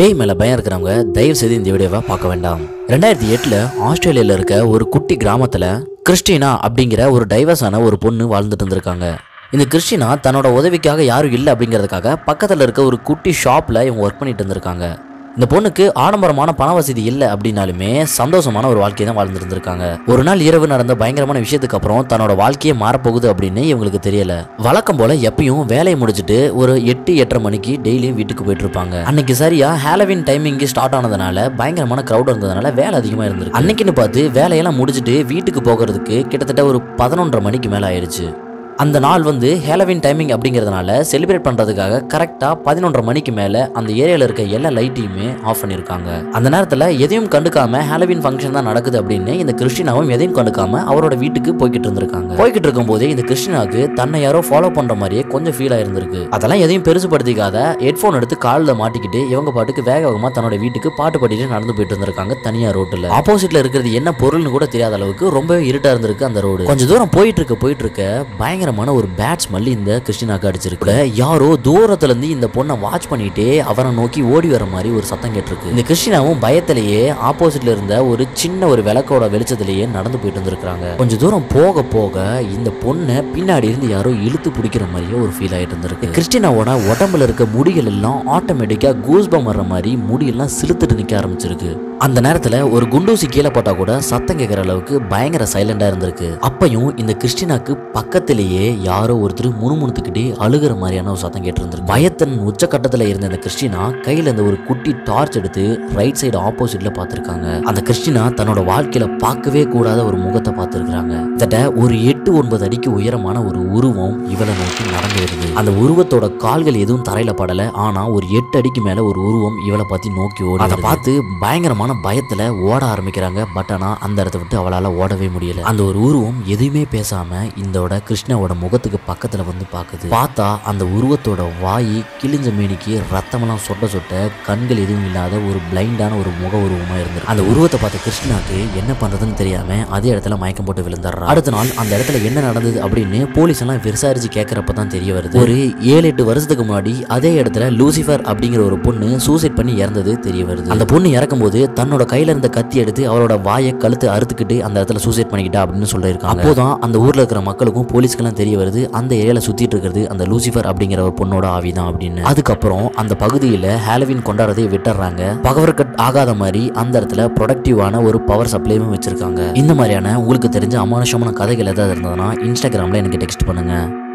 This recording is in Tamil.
பேய் மேல பயம் இருக்கிறவங்க தயவு செய்து இந்த வீடியோவை பார்க்க வேண்டாம் ரெண்டாயிரத்தி எட்டுல ஆஸ்திரேலியால இருக்க ஒரு குட்டி கிராமத்துல கிறிஸ்டினா அப்படிங்கிற ஒரு டைவர்ஸான ஒரு பொண்ணு வாழ்ந்துட்டு இருந்திருக்காங்க இந்த கிறிஸ்டினா தன்னோட உதவிக்காக யாரும் இல்லை அப்படிங்கிறதுக்காக பக்கத்தில் இருக்க ஒரு குட்டி ஷாப்பில் இவங்க ஒர்க் பண்ணிட்டு இருந்திருக்காங்க இந்த பொண்ணுக்கு ஆடம்பரமான பண வசதி இல்லை அப்படின்னாலுமே சந்தோஷமான ஒரு வாழ்க்கையை தான் வாழ்ந்துருந்துருக்காங்க ஒரு நாள் இரவு நடந்த பயங்கரமான விஷயத்துக்கு அப்புறம் தன்னோட வாழ்க்கையே மாறப்போகுது அப்படின்னு இவங்களுக்கு தெரியல வழக்கம் போல எப்பயும் வேலையை முடிச்சுட்டு ஒரு எட்டு எட்டரை மணிக்கு டெய்லியும் வீட்டுக்கு போயிட்டு இருப்பாங்க அன்னைக்கு சரியா ஹாலோவின் டைமிங் ஸ்டார்ட் ஆனதுனால பயங்கரமான க்ரௌட் இருந்ததுனால வேலை அதிகமாக இருந்திருக்கு அன்னைக்குன்னு பார்த்து வேலையெல்லாம் முடிச்சுட்டு வீட்டுக்கு போகிறதுக்கு கிட்டத்தட்ட ஒரு பதினொன்றரை மணிக்கு மேலே ஆயிடுச்சு அந்த நாள் வந்து ஹேலோவின் டைமிங் அப்படிங்கிறதுனால செலிப்ரேட் பண்ணுறதுக்காக கரெக்டாக பதினொன்றரை மணிக்கு மேலே அந்த ஏரியாவில் இருக்க எல்லா லைட்டையுமே ஆஃப் பண்ணியிருக்காங்க அந்த நேரத்தில் எதையும் கண்டுக்காம ஹேலோவின் ஃபங்க்ஷன் தான் நடக்குது அப்படின்னு இந்த கிறிஸ்டினாவும் எதையும் கண்டுக்காம அவரோட வீட்டுக்கு போய்கிட்டு இருந்திருக்காங்க போய்கிட்டு இருக்கும்போதே இந்த கிறிஸ்டினாவுக்கு தன்னை யாரோ ஃபாலோ பண்ணுற மாதிரியே கொஞ்சம் ஃபீல் ஆயிருந்திருக்கு அதெல்லாம் எதையும் பெருசுபடுத்திக்காத ஹெட்ஃபோன் எடுத்து காலில் மாட்டிக்கிட்டு இவங்க பாட்டுக்கு வேக வேகமாக தன்னோட வீட்டுக்கு பாட்டு பாடிட்டு நடந்து போயிட்டு இருந்திருக்காங்க தனியாக ரோட்டில் ஆப்போசிட்ல இருக்கிறது என்ன பொருள்னு கூட தெரியாத அளவுக்கு ரொம்பவே இருட்டா இருந்திருக்கு அந்த ரோடு கொஞ்சம் தூரம் போயிட்டு இருக்க போயிட்டு இருக்க பயங்கரமான ஒரு பேட்ஸ் மல்லி இந்த கிறிஸ்டினாக்கு அடிச்சிருக்கு யாரோ தூரத்துல இருந்து இந்த பொண்ணை வாட்ச் பண்ணிட்டே அவரை நோக்கி ஓடி வர மாதிரி ஒரு சத்தம் கேட்டிருக்கு இந்த கிறிஸ்டினாவும் பயத்திலேயே ஆப்போசிட்ல இருந்த ஒரு சின்ன ஒரு விளக்கோட வெளிச்சத்திலேயே நடந்து போயிட்டு இருந்திருக்காங்க கொஞ்சம் தூரம் போக போக இந்த பொண்ணை பின்னாடி இருந்து யாரோ இழுத்து பிடிக்கிற மாதிரியே ஒரு ஃபீல் ஆயிட்டு இருந்திருக்கு கிறிஸ்டினாவோட உடம்புல இருக்க முடிகள் எல்லாம் ஆட்டோமேட்டிக்கா கூஸ்பம் வர்ற மாதிரி முடியெல்லாம் சிலுத்துட்டு நிக்க ஆரம்பிச்சிருக்கு அந்த நேரத்துல ஒரு குண்டூசி கீழே போட்டா கூட சத்தம் கேட்குற அளவுக்கு பயங்கர சைலண்டா இருந்திருக்கு அப்பையும் இந்த கிறிஸ்டினாக்கு பக்கத்திலேயே யாரோ ஒருத்தர் முணுமுணுத்துக்கிட்டே அழுகிற மாதிரியான ஒரு சத்தம் கேட்டிருந்திருக்கு பயத்தின் உச்சக்கட்டத்துல இருந்த இந்த கிறிஸ்டினா கையில இந்த ஒரு குட்டி டார்ச் எடுத்து ரைட் சைடு ஆப்போசிட்ல பார்த்திருக்காங்க அந்த கிறிஸ்டினா தன்னோட வாழ்க்கையில பார்க்கவே கூடாத ஒரு முகத்தை பார்த்திருக்காங்க கிட்டத்தட்ட ஒரு எட்டு ஒன்பது அடிக்கு உயரமான ஒரு உருவம் இவளை நோக்கி நடந்து வருது அந்த உருவத்தோட கால்கள் எதுவும் தரையில படல ஆனா ஒரு எட்டு அடிக்கு மேல ஒரு உருவம் இவளை பத்தி நோக்கி ஓடி அதை பார்த்து பயங்கரமான பயத்துல ஓட ஆரம்பிக்கிறாங்க பட் ஆனா அந்த இடத்த விட்டு அவளால ஓடவே முடியல அந்த ஒரு உருவம் எதுவுமே பேசாம இந்தோட கிருஷ்ணாவோட முகத்துக்கு பக்கத்துல வந்து பாக்குது பார்த்தா அந்த உருவத்தோட வாய் கிழிஞ்ச மேனிக்கு ரத்தமெல்லாம் சொட்ட சொட்ட கண்கள் எதுவும் இல்லாத ஒரு பிளைண்டான ஒரு முக உருவமா இருந்தது அந்த உருவத்தை பார்த்த கிருஷ்ணாக்கு என்ன பண்றதுன்னு தெரியாம அதே இடத்துல மயக்கம் போட்டு விழுந்துடுறா அடுத்த நாள் அந்த இடத்துல என்ன நடந்தது அப்படின்னு போலீஸ் எல்லாம் விசாரிச்சு கேட்கறப்ப தான் தெரிய வருது ஒரு ஏழு எட்டு வருஷத்துக்கு முன்னாடி அதே இடத்துல லூசிஃபர் அப்படிங்கிற ஒரு பொண்ணு சூசைட் பண்ணி இறந்தது தெரிய வருது அந்த பொண்ணு இறக்கும்போது தன்னோட கையில இருந்த கத்தி எடுத்து அவளோட வாயை கழுத்து அறுத்துக்கிட்டு அந்த இடத்துல சூசைட் பண்ணிக்கிட்டா அப்படின்னு சொல்லியிருக்காங்க அப்போதான் அந்த ஊர்ல இருக்கிற மக்களுக்கும் போலீஸ்க்கெல்லாம் தெரிய வருது அந்த ஏரியால சுத்திட்டு இருக்கிறது அந்த லூசிஃபர் அப்படிங்கிற ஒரு பொண்ணோட ஆவிதான் அப்படின்னு அதுக்கப்புறம் அந்த பகுதியில ஹாலோவின் கொண்டாடுறதை விட்டுறாங்க பவர் கட் ஆகாத மாதிரி அந்த இடத்துல ப்ரொடக்டிவான ஒரு பவர் சப்ளையும் வச்சிருக்காங்க இந்த மாதிரியான உங்களுக்கு தெரிஞ்ச அமானுஷமான கதைகள் ஏதாவது இருந்ததுன்னா இன்ஸ்டாகிராம்ல எனக்கு டெக்ஸ்ட் பண்ணுங்க